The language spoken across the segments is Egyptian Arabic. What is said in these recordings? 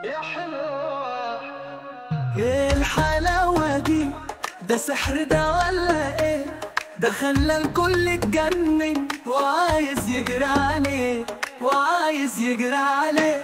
يا حلوة ايه الحلاوة دي ده سحر ده ولا ايه ده خلى الكل اتجنن وعايز يجري عليه وعايز يجري عليه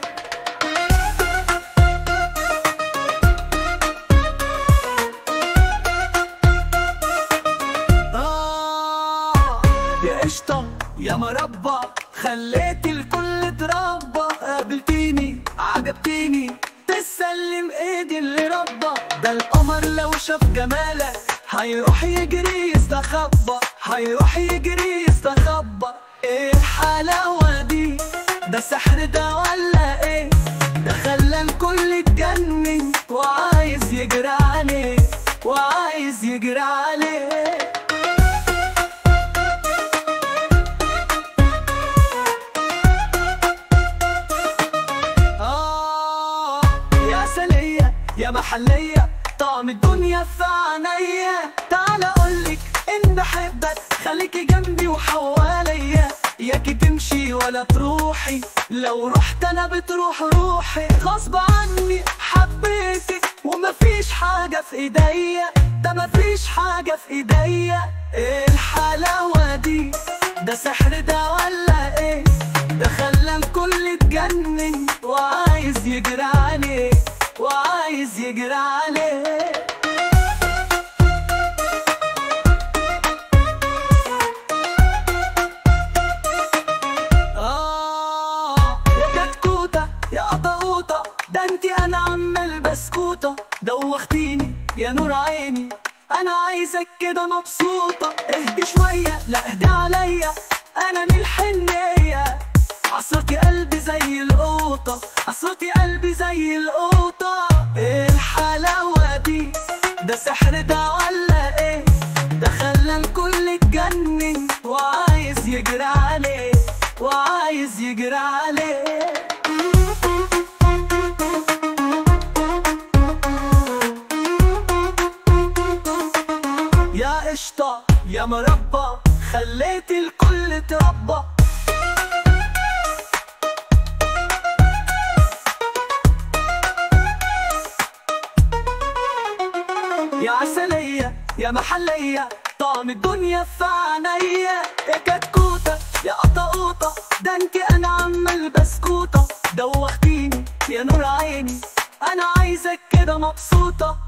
آه يا قشطة يا مربى خليت الكل اتربى قابلتيني عجبتيني تسلم ايدي اللي ربى ده القمر لو شاف جمالك هيروح يجري يستخبى هيروح يجري يستخبى ايه الحلاوة دي ده سحر ده ولا ايه ده خلى الكل اتجنن وعايز يجري عليه وعايز يجري عليه آه يا سلية يا محلية طعم الدنيا في عينيا تعال أقولك إن بحبك خليكي جنبي وحواليا ياكي تمشي ولا تروحي لو رحت أنا بتروح روحي غصب عني حبيتك ومفيش حاجة في إيديا ده مفيش حاجة في إيديا إيه الحلاوة دي ده سحر ده ولا إيه ده خلى الكل اتجنن وعايز يجري عليه وعايز يجري عليه آه يا كتكوتة يا قطاوطة ده انتي انا عم البسكوتة دوختيني يا نور عيني انا عايزك كده مبسوطة اهدي شوية لا اهدي عليا انا من الحنية عصرتي قلبي زي القوطة عصرتي قلبي زي القوطة ايه الحلاوة دي ده سحر ده ولا ايه ده خلى الكل اتجنن وعايز يجري عليه وعايز يجري عليه يا قشطة يا مربى خليت الكل تربى يا عسلية يا محلية طعم الدنيا في عينيا يا كتكوتة يا قطاقوطة ده انت انا عم البسكوتة دوختيني يا نور عيني انا عايزك كده مبسوطة